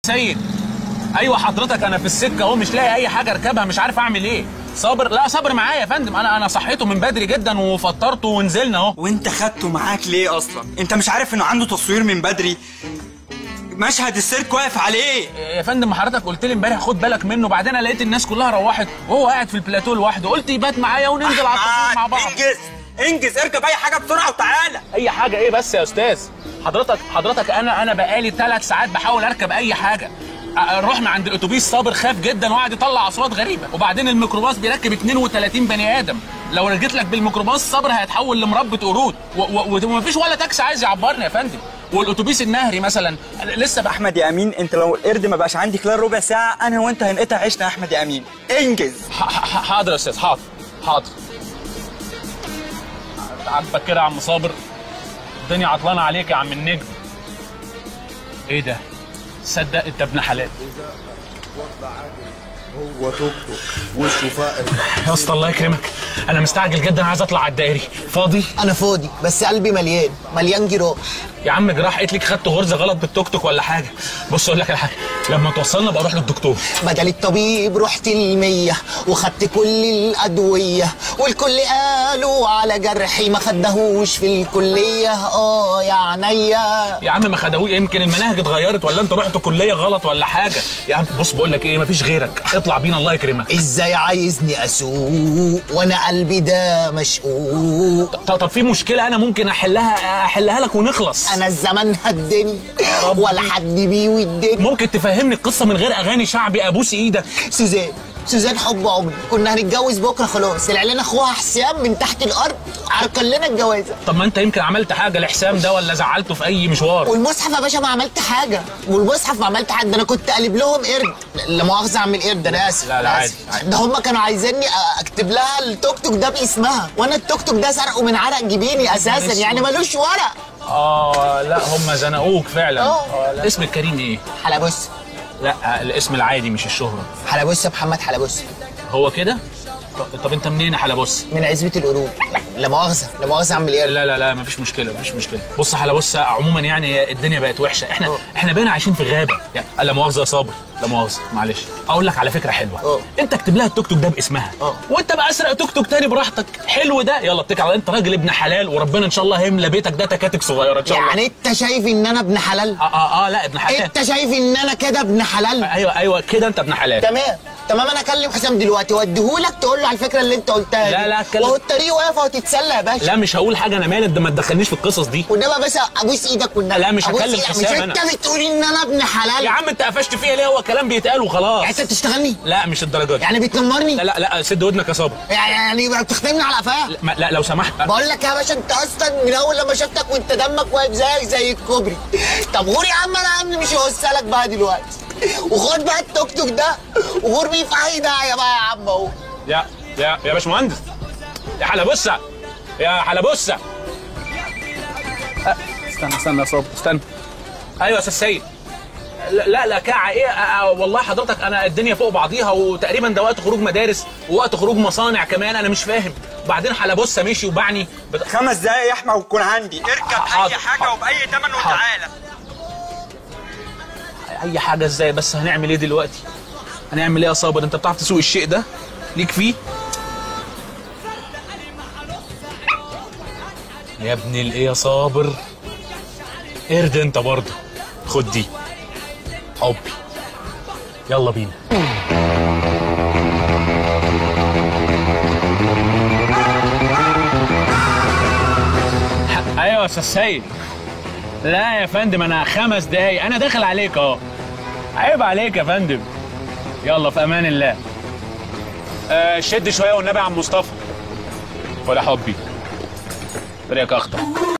سيد ايوه حضرتك انا في السكه اهو مش لاقي اي حاجه اركبها مش عارف اعمل ايه صابر لا صابر معايا يا فندم انا انا صحيته من بدري جدا وفطرته ونزلنا اهو وانت خدته معاك ليه اصلا انت مش عارف انه عنده تصوير من بدري مشهد السيرك واقف عليه يا فندم ما حضرتك قلت لي امبارح خد بالك منه بعدين انا لقيت الناس كلها روحت وهو قاعد في البلاتو لوحده قلت يبات معايا وننزل على التصوير مع بعض انجز انجز اركب اي حاجه بسرعه وتعالى اي حاجه ايه بس يا استاذ حضرتك حضرتك انا انا بقالي ثلاث ساعات بحاول اركب اي حاجه أ- رحنا عند الاتوبيس صابر خاف جدا وقعد يطلع اصوات غريبه وبعدين الميكروباص بيركب 32 بني ادم لو انا جيت لك بالميكروباص صابر هيتحول لمربة قرود و- و- ومفيش ولا تاكسي عايز يعبرني يا فندم والاتوبيس النهري مثلا لسه بقى احمد يا امين انت لو القرد ما بقاش عندي خلال ربع ساعه انا وانت هنقطع عيشنا يا احمد يا امين انجز ح- ح- حاضر يا استاذ حاضر حاضر عاجبك كده يا عم صابر الدنيا عطلانه عليك يا عم النجم ايه ده صدق انت ابن حلال هو توك توك وشه فائر يا اسطى الله يكرمك انا مستعجل جدا عايز اطلع على الدائري فاضي انا فاضي بس قلبي مليان مليان جراح يا عم جراح قلت لك خدت غرزه غلط بالتوك توك ولا حاجه بص اقول لك على حاجه لما توصلنا بقى اروح للدكتور بدل الطبيب رحت المية وخدت كل الأدوية والكل قالوا على جرحي ما خدهوش في الكلية اه يا عينيا يا عم ما خدهوش يمكن المناهج اتغيرت ولا انت رحت كليه غلط ولا حاجه يا عم بص بقول لك ايه مفيش غيرك اطلع بينا الله يكرمك ازاي عايزني اسوق وانا قلبي ده مشقوق طب طب في مشكله انا ممكن احلها احلها لك ونخلص انا الزمن هدني ولا حد بيودني ممكن تفهمني القصه من غير اغاني شعبي ابوس ايدك سوزان سوزان حب عمري كنا هنتجوز بكره خلاص العلان اخوها حسام من تحت الارض عرقل لنا الجوازه طب ما انت يمكن عملت حاجه لحسام ده ولا زعلته في اي مشوار والمصحف يا باشا ما عملت حاجه والمصحف ما عملت حاجه ده انا كنت قلب لهم قرد لا مؤاخذه اعمل قرد انا اسف لا، لا، أنا عادي، آسف. عادي. ده هم كانوا عايزيني أ- اكتب لها التوك توك ده باسمها وانا التوك توك ده سرقه من عرق جبيني اساسا يعني ملوش ورق اه لا هم زنقوك فعلا اه. آه، لا. اسم الكريم ايه حلبوس لا الاسم العادي مش الشهره حلبوس محمد حلبوس هو كده طب, طب انت منين يا حلبوس من عزبه القلوب لا مؤاخذه لا مؤاخذه اعمل قرد لا لا لا مفيش مشكله مفيش مشكله بص يا حلبوس عموما يعني الدنيا بقت وحشه احنا احنا بقينا عايشين في غابه يعني لا مؤاخذه يا صابر لا مؤاخذه معلش اقول لك على فكره حلوه اه. انت اكتب لها التوك توك ده باسمها اه. وانت بقى اسرق توك توك تاني براحتك حلو ده يلا اتكل على انت راجل ابن حلال وربنا ان شاء الله هيملى بيتك ده تكاتك صغيره ان شاء الله يعني انت شايف ان انا ابن حلال اه اه, آه لا ابن حلال انت شايف ان انا كده ابن حلال ايوه ايوه كده انت ابن حلال تمام تمام انا اكلم حسام دلوقتي واديهولك تقول له على الفكره اللي انت قلتها لا، دي. لا، اتكلم. وهو الطريق واقف وهتتسلى يا باشا لا مش هقول حاجه انا مالك ده ما تدخلنيش في القصص دي وانما بس ابوس ايدك والنبي لا، مش أبوس هكلم إيدك. حسام مش أنا. انت بتقول ان انا ابن حلال يا عم انت قفشت فيا ليه هو كلام بيتقال وخلاص يعني انت بتشتغلني لا مش الدرجه دي يعني بتنمرني لا لا لا سد ودنك يا صابر يعني يعني يبقى بتخدمني على قفاها لا, ما- لا لو سمحت بقول لك يا باشا انت اصلا من اول لما شفتك وانت دمك واقف زيك زي الكوبري طب غور يا عم انا يا عم مش هوصلك بقى دلوقتي وخد بقى التوك توك ده وغور بيه في اي داعيه بقى يا عم اهو يا يا يا باشمهندس يا حلبوسه يا حلبوسه أه، استنى استنى يا صابر استنى ايوه يا استاذ سيد لا لا لا كاعة ايه أه، أه، والله حضرتك انا الدنيا فوق بعضيها وتقريبا ده وقت خروج مدارس ووقت خروج مصانع كمان انا مش فاهم وبعدين حلبوسه مشي وبعني بت... خمس دقايق يا احمد وتكون عندي اركب حاضر، اي حاجه حاضر. وباي ثمن حاضر. وتعالى اي حاجه ازاي بس هنعمل ايه دلوقتي هنعمل ايه يا صابر انت بتعرف تسوق الشيء ده ليك فيه يا ابن الايه يا صابر ارد انت برضه خد دي حبي يلا بينا ح- ايوه يا استاذ سيد لا يا فندم انا خمس دقايق انا داخل عليك اهو عيب عليك يا فندم يلا في امان الله آه شد شويه والنبي يا عم مصطفى ولا حبي طريقك اخطر